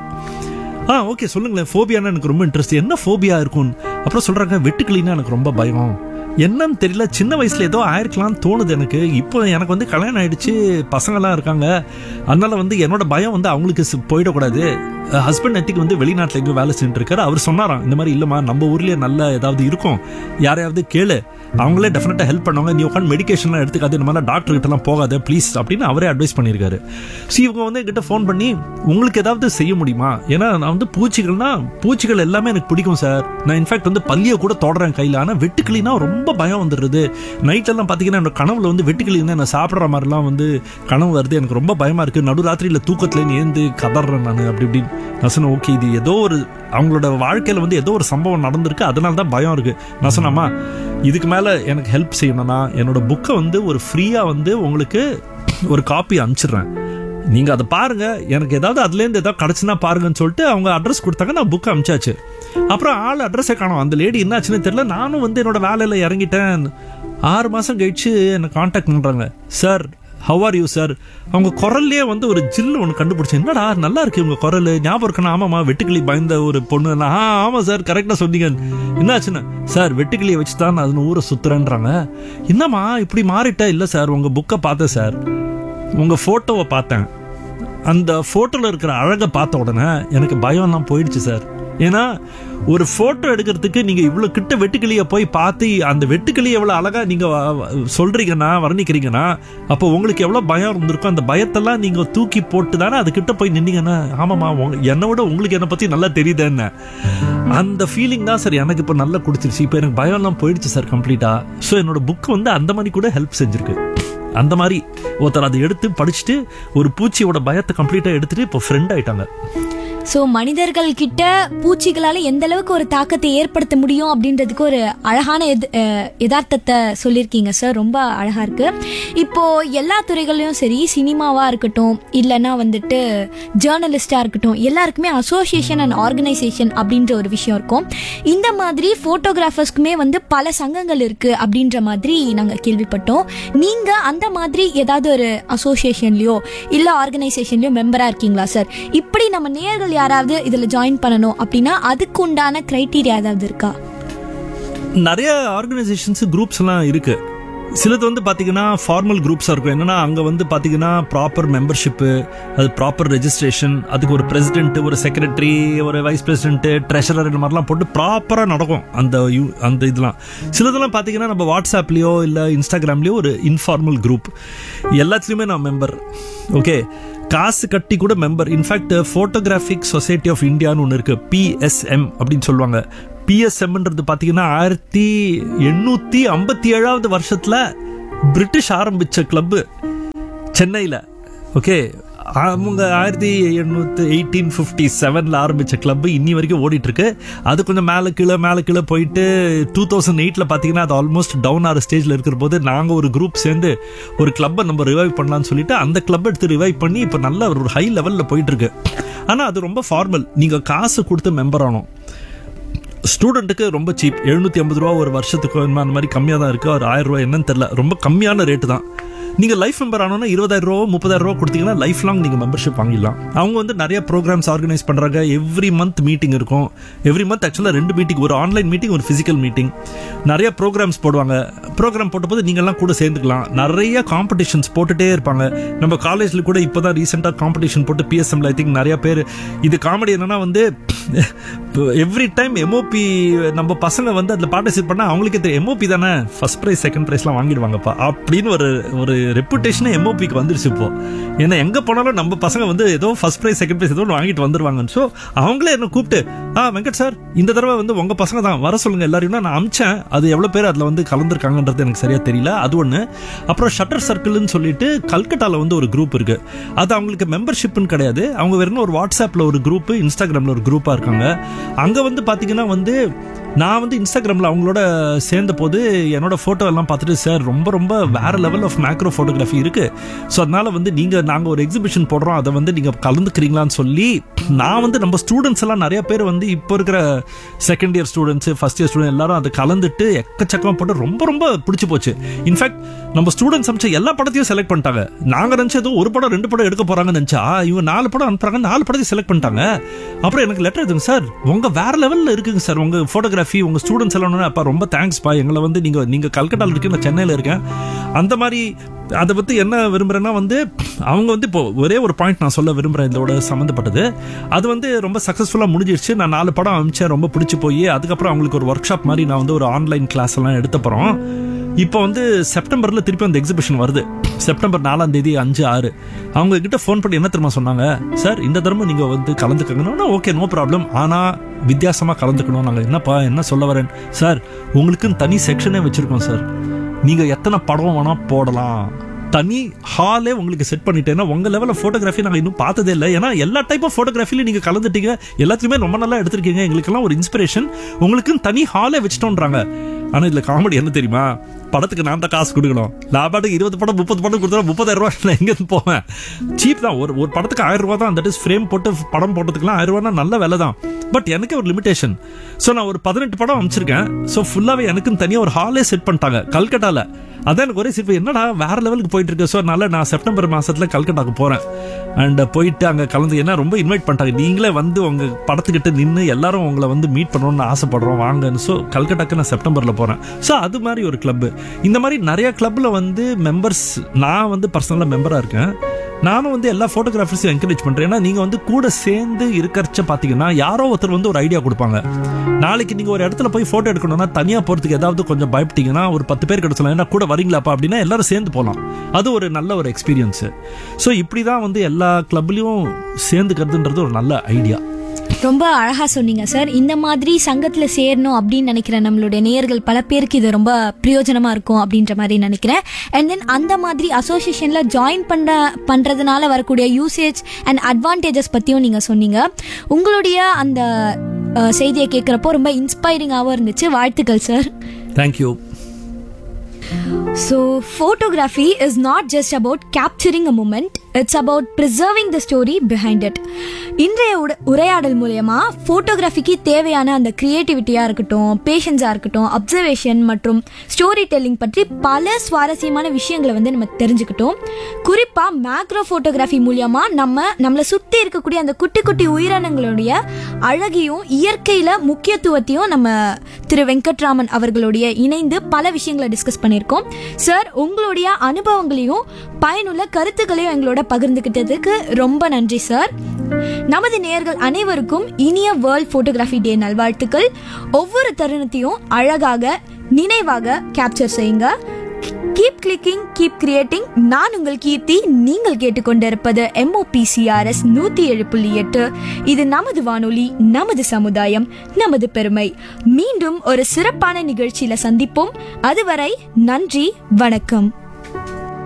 ஆ ஓகே சொல்லுங்களேன் ஃபோபியானா எனக்கு ரொம்ப இன்ட்ரெஸ்ட் என்ன ஃபோபியா இருக்கும் அப்புறம் சொல்றாங்க வெட்டுக்கிளின்னா எனக்கு ரொம்ப பயம் என்னன்னு தெரியல சின்ன வயசுல ஏதோ ஆயிருக்கலாம்னு தோணுது எனக்கு இப்போ எனக்கு வந்து கல்யாணம் ஆயிடுச்சு பசங்களாம் இருக்காங்க அதனால வந்து என்னோட பயம் வந்து அவங்களுக்கு சி- போயிடக்கூடாது ஹஸ்பண்ட் நெத்திக்கு வந்து வெளிநாட்டில் எங்கேயும் வேலை செஞ்சுட்டு இருக்காரு அவர் சொன்னாராம் இந்த மாதிரி இல்லைம்மா நம்ம ஊர்லயே நல்ல ஏதாவது இருக்கும் யாரையாவது கேளு அவங்களே டெஃபினட்டாக ஹெல்ப் பண்ணுவாங்க நீ உட்காந்து மெடிக்கேஷன்லாம் எடுத்துக்காது இந்த மாதிரி டாக்டர் கிட்டலாம் போகாத ப்ளீஸ் அப்படின்னு அவரே அட்வைஸ் பண்ணியிருக்காரு ஸோ இவங்க வந்து என்கிட்ட ஃபோன் பண்ணி உங்களுக்கு ஏதாவது செய்ய முடியுமா ஏன்னா நான் வந்து பூச்சிகள்னா பூச்சிகள் எல்லாமே எனக்கு பிடிக்கும் சார் நான் இன்ஃபேக்ட் வந்து பல்லியை கூட தொடறேன் கையில் ஆனால் வெட்டுக்கிளினா ரொம்ப பயம் வந்துடுது நைட்டெல்லாம் பார்த்தீங்கன்னா என்னோட கனவுல வந்து வெட்டுக்கிளி இருந்தால் நான் சாப்பிட்ற மாதிரிலாம் வந்து கனவு வருது எனக்கு ரொம்ப பயமா இருக்கு நடுராத்திரியில் தூக்கத்துல ஏந்து கதறேன் நான் அப்படி இப்படின்னு நான் சொன்னேன் ஓகே இது ஏதோ ஒரு அவங்களோட வாழ்க்கையில வந்து ஏதோ ஒரு சம்பவம் நடந்திருக்கு அதனால தான் பயம் இருக்கு நான் சொன்னேம்மா இதுக்கு மேல எனக்கு ஹெல்ப் செய்யணும்னா என்னோட புக்கை வந்து ஒரு ஃப்ரீயா வந்து உங்களுக்கு ஒரு காப்பி அனுப்பிச்சிடுறேன் நீங்க அதை பாருங்க எனக்கு ஏதாவது அதுலேருந்து ஏதாவது கிடச்சுன்னா பாருங்கன்னு சொல்லிட்டு அவங்க அட்ரஸ் கொடுத்தாங்க நான் புக் அனுப்பிச்சாச்சு அப்புறம் ஆள் அட்ரஸை காணோம் அந்த லேடி என்னாச்சுன்னு தெரியல நானும் வந்து என்னோட வேலையில இறங்கிட்டேன் ஆறு மாசம் கழிச்சு என்னை காண்டாக்ட் பண்றாங்க sir how are you sir அவங்க குரல்லையே வந்து ஒரு ஜில்லு ஒன்று கண்டுபிடிச்சேன் என்னடா நல்லா இருக்கு உங்க குரல் ஞாபகம் இருக்கணும் ஆமாமா வெட்டுக்கிளி பயந்த ஒரு பொண்ணு நான், ஆ ஆமா சார் கரெக்டா சொன்னீங்க என்னாச்சுன்னு சார் வெட்டுக்கிளியை வச்சு தான் நான் அதுன்னு ஊரை சுத்துறேன்றாங்க என்னம்மா இப்படி மாறிட்ட இல்லை சார் உங்க புக்கை பார்த்தேன் சார் உங்க போட்டோவை பார்த்தேன் அந்த போட்டோல இருக்கிற அழகை பார்த்த உடனே எனக்கு பயம்லாம் போயிடுச்சு சார் ஏன்னா ஒரு போட்டோ எடுக்கிறதுக்கு நீங்க இவ்வளவு கிட்ட வெட்டுக்கிளிய போய் பார்த்து அந்த வெட்டுக்கிளி எவ்வளவு அழகா நீங்க வ- வ- சொல்றீங்கன்னா வர்ணிக்கிறீங்கன்னா அப்போ உங்களுக்கு எவ்வளவு பயம் இருந்திருக்கும் அந்த பயத்தெல்லாம் நீங்க தூக்கி போட்டு தானே அது கிட்ட போய் நின்னீங்கன்னா ஆமாமா உங்க- என்னை விட உங்களுக்கு என்னை பத்தி நல்லா தெரியுது என்ன அந்த ஃபீலிங் தான் சார் எனக்கு இப்போ நல்லா கொடுத்துருச்சு இப்போ எனக்கு பயம்லாம் போயிடுச்சு சார் கம்ப்ளீட்டா ஸோ என்னோட புக் வந்து அந்த மாதிரி கூட ஹெல்ப் செஞ்சிருக்கு அந்த மாதிரி ஒருத்தர் அதை எடுத்து படிச்சுட்டு ஒரு பூச்சியோட பயத்தை கம்ப்ளீட்டா எடுத்துட்டு இப்போ ஃப்ரெண்ட் ஆயிட்டாங்க ஸோ மனிதர்கள் கிட்ட பூச்சிகளால எந்த அளவுக்கு ஒரு தாக்கத்தை ஏற்படுத்த முடியும் அப்படின்றதுக்கு ஒரு அழகான எது- அஹ், யதார்த்தத்தை சொல்லியிருக்கீங்க சார் ரொம்ப அழகா இருக்கு இப்போ எல்லா துறைகள்லையும் சரி சினிமாவா இருக்கட்டும் இல்லைன்னா வந்துட்டு ஜேர்னலிஸ்டா இருக்கட்டும் எல்லாருக்குமே அசோசியேஷன் அண்ட் ஆர்கனைசேஷன் அப்படின்ற ஒரு விஷயம் இருக்கும் இந்த மாதிரி போட்டோகிராஃபர்ஸ்க்குமே வந்து பல சங்கங்கள் இருக்கு அப்படின்ற மாதிரி நாங்க கேள்விப்பட்டோம் நீங்க அந்த மாதிரி ஏதாவது ஒரு அசோசியேஷன்லயோ இல்ல ஆர்கனைசேஷன்லயோ மெம்பரா இருக்கீங்களா சார் இப்படி நம்ம நேயர்கள் யாராவது இதுல ஜாயின் பண்ணணும் அப்படின்னா அதுக்கு உண்டான கிரைட்டீரியா ஏதாவது இருக்கா நிறைய ஆர்கனைசேஷன்ஸ் குரூப்ஸ் எல்லாம் இருக்கு சிலது வந்து பாத்தீங்கன்னா ஃபார்மல் குரூப்ஸாக இருக்கும் என்னன்னா அங்கே வந்து பாத்தீங்கன்னா ப்ராப்பர் மெம்பர்ஷிப்பு அது ப்ராப்பர் ரெஜிஸ்ட்ரேஷன் அதுக்கு ஒரு பிரசிடென்ட் ஒரு செக்ரட்டரி ஒரு வைஸ் பிரசிடென்ட் ட்ரெஷரர் இந்த மாதிரிலாம் போட்டு ப்ராப்பராக நடக்கும் அந்த யூ- அந்த இதெல்லாம் சிலதெல்லாம் பார்த்தீங்கன்னா நம்ம வாட்ஸ்அப்லேயோ இல்லை இன்ஸ்டாகிராம்லேயோ ஒரு இன்ஃபார்மல் குரூப் எல்லாத்துலேயுமே நான் மெம்பர் ஓகே காசு கட்டி கூட member in fact photographic society of இந்தியான்னு ஒன்று இருக்கு பிஎஸ்எம் அப்படின்னு சொல்லுவாங்க பிஎஸ்எம்ன்றது பார்த்தீங்கன்னா ஆயிரத்தி எண்ணூற்றி ஐம்பத்தி ஏழாவது வருஷத்தில் பிரிட்டிஷ் ஆரம்பித்த கிளப்பு சென்னையில் ஓகே அவங்க ஆயிரத்தி எண்ணூற்றி எயிட்டீன் ஃபிஃப்டி செவனில் ஆரம்பித்த கிளப்பு இன்னி வரைக்கும் ஓடிட்டு இருக்கு அது கொஞ்சம் மேலே கீழே மேலே கீழே போயிட்டு டூ தௌசண்ட் எயிட்டில் பார்த்தீங்கன்னா அது ஆல்மோஸ்ட் டவுன் ஆகிற ஸ்டேஜில் இருக்கிற போது நாங்கள் ஒரு குரூப் சேர்ந்து ஒரு கிளப்பை நம்ம ரிவைவ் பண்ணலாம்னு சொல்லிட்டு அந்த கிளப் எடுத்து ரிவைவ் பண்ணி இப்போ நல்ல ஒரு ஹை லெவலில் போயிட்டு இருக்கு ஆனால் அது ரொம்ப ஃபார்மல் நீங்கள் காசு கொடுத்து மெம்பர் ஆனோம் ஸ்டூடெண்ட்டுக்கு ரொம்ப சீப் எழுநூற்றி ஐம்பது ரூபா ஒரு வருஷத்துக்கு அந்த மாதிரி கம்மியாக தான் இருக்குது ஒரு ஆயிரம் ரூபா என்னன்னு தெரில ரொம்ப கம்மியான ரேட்டு தான் நீங்கள் லைஃப் மெம்பர் ஆனோன்னா இருபதாயிரம் ரூபா முப்பதாயிரம் ரூபா கொடுத்தீங்கன்னா லைஃப் லாங் நீங்கள் மெம்பர்ஷிப் வாங்கிடலாம் அவங்க வந்து நிறைய ப்ரோக்ராம்ஸ் ஆர்கனைஸ் பண்ணுறாங்க எவ்ரி மந்த் மீட்டிங் இருக்கும் எவ்ரி மந்த் ஆக்சுவலாக ரெண்டு மீட்டிங் ஒரு ஆன்லைன் மீட்டிங் ஒரு ஃபிசிக்கல் மீட்டிங் நிறைய ப்ரோக்ராம்ஸ் போடுவாங்க ப்ரோக்ராம் போட்டபோது நீங்கள்லாம் கூட சேர்ந்துக்கலாம் நிறைய காம்படிஷன்ஸ் போட்டுட்டே இருப்பாங்க நம்ம காலேஜில் கூட இப்போ தான் ரீசெண்டாக காம்படிஷன் போட்டு பிஎஸ்எம்ல ஐ திங்க் நிறைய பேர் இது காமெடி என்னன்னா வந்து எவ்ரி டைம் எம்ஓபி நம்ம பசங்க வந்து அதில் பார்ட்டிசிபேட் பண்ணால் அவங்களுக்கே தெரியும் எம்ஓபி தானே ஃபர்ஸ்ட் ப்ரைஸ் செகண்ட் ப்ரைஸ்லாம் வாங்கிடுவாங்கப்பா அப்படின்னு ஒரு ஒரு ரெப்புடேஷனே எம்ஓபிக்கு வந்துருச்சு இப்போ ஏன்னா எங்கே போனாலும் நம்ம பசங்க வந்து ஏதோ ஃபர்ஸ்ட் ப்ரைஸ் செகண்ட் ப்ரைஸ் ஏதோ ஒன்று வாங்கிட்டு வந்துருவாங்க ஸோ அவங்களே என்ன கூப்பிட்டு ஆ வெங்கட் சார் இந்த தடவை வந்து உங்கள் பசங்க தான் வர சொல்லுங்க எல்லாரையும் நான் அமிச்சேன் அது எவ்வளோ பேர் அதில் வந்து கலந்துருக்காங்கன்றது எனக்கு சரியாக தெரியல அது ஒன்று அப்புறம் ஷட்டர் சர்க்கிள்னு சொல்லிட்டு கல்கட்டாவில் வந்து ஒரு குரூப் இருக்கு அது அவங்களுக்கு மெம்பர்ஷிப்னு கிடையாது அவங்க வெறும் ஒரு வாட்ஸ்அப்பில் ஒரு குரூப் இன்ஸ்டாகிராமில் ஒரு குரூப்பாக இருக்காங்க அங்கே வந்து பார்த்தீங்கன்னா வந்து நான் வந்து இன்ஸ்டாகிராமில் அவங்களோட சேர்ந்த போது என்னோட ஃபோட்டோ எல்லாம் பார்த்துட்டு சார் ரொம்ப ரொம்ப வேற லெவல் ஆஃப் மேக்ரோ ஃபோட்டோகிராஃபி இருக்கு ஸோ அதனால வந்து நீங்கள் நாங்கள் ஒரு எக்ஸிபிஷன் போடுறோம் அதை வந்து நீங்கள் கலந்துக்கிறீங்களான்னு சொல்லி நான் வந்து நம்ம ஸ்டூடெண்ட்ஸ் எல்லாம் நிறைய பேர் வந்து இப்போ இருக்கிற second year students first year student எல்லாரும் அதை கலந்துட்டு எக்கச்சக்கமாக போட்டு ரொம்ப ரொம்ப பிடிச்சி போச்சு இன்ஃபேக்ட் நம்ம ஸ்டூடெண்ட்ஸ் அமைச்ச எல்லா படத்தையும் செலக்ட் பண்ணிட்டாங்க நாங்கள் நினச்சது ஒரு படம் ரெண்டு படம் எடுக்க போறாங்கன்னு நினச்சா இவங்க நாலு படம் அனுப்புறாங்க நாலு படத்தையும் செலக்ட் பண்ணிட்டாங்க அப்புறம் எனக்கு லெட்டர் எழுதுங்க சார் உங்க வேற லெவலில் இருக்குங்க சார் உங்க ஃபோட்டோகிராஃபி உங்க ஸ்டூடெண்ட்ஸ் எல்லாம் அப்பா ரொம்ப தேங்க்ஸ்ப்பா எங்களை வந்து நீங்க நீங்க கல்கட்டாவில் இருக்கு நான் சென்னையில் இருக்கேன் அந்த மாதிரி அதை பற்றி என்ன விரும்புகிறேன்னா வந்து அவங்க வந்து இப்போ ஒரே ஒரு பாயிண்ட் நான் சொல்ல விரும்புகிறேன் இதோட சம்மந்தப்பட்டது அது வந்து ரொம்ப சக்ஸஸ்ஃபுல்லாக முடிஞ்சிருச்சு நான் நாலு படம் அமிச்சேன் ரொம்ப பிடிச்சி போய் அதுக்கப்புறம் அவங்களுக்கு ஒரு ஒர்க் ஷாப் மாதிரி நான் வந்து ஒரு ஆன்லைன் கிளாஸ் எல்லாம் எடுத்த போகிறோம் இப்போ வந்து செப்டம்பரில் திருப்பி அந்த எக்ஸிபிஷன் வருது செப்டம்பர் நாலாம் தேதி அஞ்சு ஆறு அவங்க கிட்ட ஃபோன் பண்ணி என்ன தெரியுமா சொன்னாங்க சார் இந்த தடவை நீங்கள் வந்து கலந்துக்கங்கன்னா ஓகே நோ ப்ராப்ளம் ஆனால் வித்தியாசமாக கலந்துக்கணும் நாங்கள் என்னப்பா என்ன சொல்ல வரேன் சார் உங்களுக்குன்னு தனி செக்ஷனே வச்சுருக்கோம் சார் நீங்கள் எத்தனை படம் வேணால் போடலாம் தனி ஹாலே உங்களுக்கு செட் பண்ணிட்டேன்னா உங்க லெவலில் ஃபோட்டோகிராஃபி நாங்கள் இன்னும் பார்த்ததே இல்லை ஏன்னா எல்லா டைப் ஆஃப் ஃபோட்டோகிராஃபிலையும் நீங்கள் கலந்துட்டீங்க எல்லாத்துலையுமே ரொம்ப நல்லா எடுத்திருக்கீங்க எங்களுக்கெல்லாம் ஒரு இன்ஸ்பிரேஷன் உங்களுக்குன்னு தனி ஹாலே வச்சுட்டோன்றாங்க ஆனால் இதில் காமெடி என்ன தெரியுமா படத்துக்கு நான் தான் காசு கொடுக்கணும் நான் பாட்டுக்கு இருபது படம் முப்பது படம் கொடுத்தா முப்பதாயிரம் ரூபாய் நான் எங்கேருந்து போவேன் சீப் தான் ஒரு ஒரு படத்துக்கு ஆயிரம் ரூபா தான் தட் இஸ் ஃப்ரேம் போட்டு படம் போட்டதுக்குலாம் ஆயிரம் ரூபானா நல்ல விலை தான் பட் எனக்கு ஒரு லிமிடேஷன் ஸோ நான் ஒரு பதினெட்டு படம் அமைச்சிருக்கேன் ஸோ ஃபுல்லாகவே எனக்குன்னு தனியாக ஒரு ஹாலே செட் பண்ணிட்டாங்க கல்கட்டாவில் அதான் எனக்கு ஒரே சிரிப்பு என்னடா வேற லெவலுக்கு போயிட்டு இருக்கு ஸோ அதனால நான் செப்டம்பர் மாசத்துல கல்கட்டாக்கு போறேன் அண்ட் போயிட்டு அங்க கலந்து ஏன்னா ரொம்ப இன்வைட் பண்ணிட்டாங்க நீங்களே வந்து உங்க படத்துக்கிட்ட நின்று எல்லாரும் உங்களை வந்து மீட் பண்ணணும்னு ஆசைப்படுறோம் வாங்கன்னு ஸோ கல்கட்டாக்கு நான் செப்டம்பர்ல போறேன் ஸோ அது மாதிரி ஒரு கிளப் இந்த மாதிரி நிறைய கிளப்ல வந்து மெம்பர்ஸ் நான் வந்து பர்சனலாக மெம்பராக இருக்கேன் நானும் வந்து எல்லா ஃபோட்டோகிராஃபர்ஸையும் என்கரேஜ் பண்ணுறேன் ஏன்னா நீங்கள் வந்து கூட சேர்ந்து இருக்கிறச்ச பார்த்தீங்கன்னா யாரோ ஒருத்தர் வந்து ஒரு ஐடியா கொடுப்பாங்க நாளைக்கு நீங்கள் ஒரு இடத்துல போய் ஃபோட்டோ எடுக்கணும்னா தனியாக போகிறதுக்கு ஏதாவது கொஞ்சம் பயப்பட்டீங்கன்னா ஒரு பத்து பேர் கிடச்சலாம் ஏன்னா கூட வரீங்களாப்பா அப்படின்னா எல்லாரும் சேர்ந்து போகலாம் அது ஒரு நல்ல ஒரு எக்ஸ்பீரியன்ஸு ஸோ இப்படி தான் வந்து எல்லா கிளப்லையும் சேர்ந்துக்கிறதுன்றது ஒரு நல்ல ஐடியா ரொம்ப அழகா சொன்னீங்க சார் இந்த மாதிரி சங்கத்துல சேரணும் அப்படின்னு நினைக்கிற நம்மளுடைய நேயர்கள் பல பேருக்கு இது ரொம்ப பிரயோஜனமா இருக்கும் அப்படின்ற மாதிரி நினைக்கிறேன் அண்ட் தென் அந்த மாதிரி அசோசியேஷன்ல ஜாயின் பண்ண பண்றதுனால வரக்கூடிய யூசேஜ் அண்ட் அட்வான்டேஜஸ் பத்தியும் நீங்க சொன்னீங்க உங்களுடைய அந்த அஹ், செய்தியை கேட்குறப்போ ரொம்ப இன்ஸ்பைரிங்காகவும் இருந்துச்சு வாழ்த்துக்கள் sir thank you so photography is not just about capturing a moment it's about preserving the story behind it இன்றைய உட- உரையாடல் மூலயமா ஃபோட்டோகிராஃபிக்கு தேவையான அந்த கிரியேட்டிவிட்டியாக இருக்கட்டும் பேஷன்ஸாக இருக்கட்டும் அப்சர்வேஷன் மற்றும் ஸ்டோரி டெல்லிங் பற்றி பல சுவாரஸ்யமான விஷயங்களை வந்து நம்ம தெரிஞ்சுக்கிட்டோம் குறிப்பாக மேக்ரோ ஃபோட்டோகிராஃபி மூலியமா நம்ம நம்மளை சுற்றி இருக்கக்கூடிய அந்த குட்டி குட்டி உயிரினங்களுடைய அழகையும் இயற்கையில் முக்கியத்துவத்தையும் நம்ம திரு வெங்கட்ராமன் அவர்களுடைய இணைந்து பல விஷயங்களை டிஸ்கஸ் பண்ணியிருக்கோம் சார் உங்களுடைய அனுபவங்களையும் பயனுள்ள கருத்துக்களையும் எங்களோட பகிர்ந்துக்கிட்டதுக்கு ரொம்ப நன்றி சார் நமது நேயர்கள் அனைவருக்கும் இனிய வேர்ல்ட் ஃபோட்டோகிராஃபி டே நல்வாழ்த்துக்கள் ஒவ்வொரு தருணத்தையும் அழகாக நினைவாக கேப்சர் செய்யுங்க கீப் கிளிக்கிங் கீப் கிரியேட்டிங் நான் உங்கள் கீர்த்தி நீங்கள் கேட்டுக்கொண்டிருப்பது எம்ஓபிசிஆர்எஸ் நூத்தி ஏழு புள்ளி எட்டு இது நமது வானொலி நமது சமுதாயம் நமது பெருமை மீண்டும் ஒரு சிறப்பான நிகழ்ச்சியில சந்திப்போம் அதுவரை நன்றி வணக்கம்